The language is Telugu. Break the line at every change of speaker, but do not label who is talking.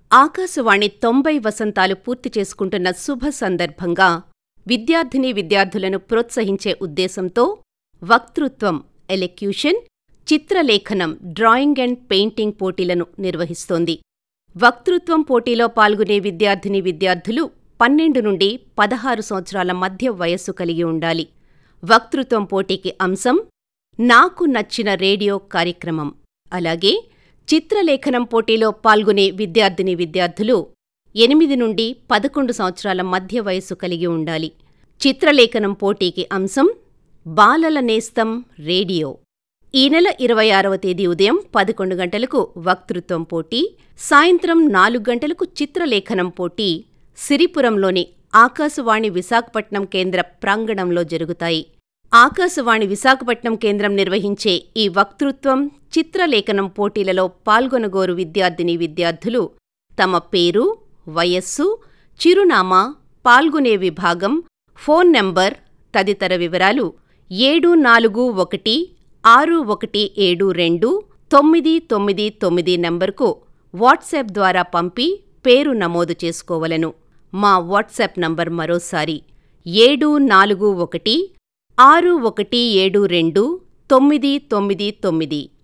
ఆకాశవాణి తొంభై వసంతాలు పూర్తి చేసుకుంటున్న శుభ సందర్భంగా విద్యార్థినీ విద్యార్థులను ప్రోత్సహించే ఉద్దేశంతో వక్తృత్వం ఎలెక్యూషన్ చిత్రలేఖనం డ్రాయింగ్ అండ్ పెయింటింగ్ పోటీలను నిర్వహిస్తోంది వక్తృత్వం పోటీలో పాల్గొనే విద్యార్థినీ విద్యార్థులు పన్నెండు నుండి పదహారు సంవత్సరాల మధ్య వయస్సు కలిగి ఉండాలి వక్తృత్వం పోటీకి అంశం నాకు నచ్చిన రేడియో కార్యక్రమం అలాగే చిత్రలేఖనం పోటీలో పాల్గొనే విద్యార్థినీ విద్యార్థులు ఎనిమిది నుండి పదకొండు సంవత్సరాల మధ్య వయస్సు కలిగి ఉండాలి చిత్రలేఖనం పోటీకి అంశం బాలల నేస్తం రేడియో ఈ నెల ఇరవై ఆరవ తేదీ ఉదయం పదకొండు గంటలకు వక్తృత్వం పోటీ సాయంత్రం నాలుగు గంటలకు చిత్రలేఖనం పోటీ సిరిపురంలోని ఆకాశవాణి విశాఖపట్నం కేంద్ర ప్రాంగణంలో జరుగుతాయి ఆకాశవాణి విశాఖపట్నం కేంద్రం నిర్వహించే ఈ వక్తృత్వం చిత్రలేఖనం పోటీలలో పాల్గొనగోరు విద్యార్థినీ విద్యార్థులు తమ పేరు వయస్సు చిరునామా పాల్గొనే విభాగం ఫోన్ నంబర్ తదితర వివరాలు ఏడు నాలుగు ఒకటి ఆరు ఒకటి ఏడు రెండు తొమ్మిది తొమ్మిది తొమ్మిది నంబర్కు వాట్సాప్ ద్వారా పంపి పేరు నమోదు చేసుకోవలను మా వాట్సాప్ నంబర్ మరోసారి ఏడు నాలుగు ఒకటి ఆరు ఒకటి ఏడు రెండు తొమ్మిది తొమ్మిది తొమ్మిది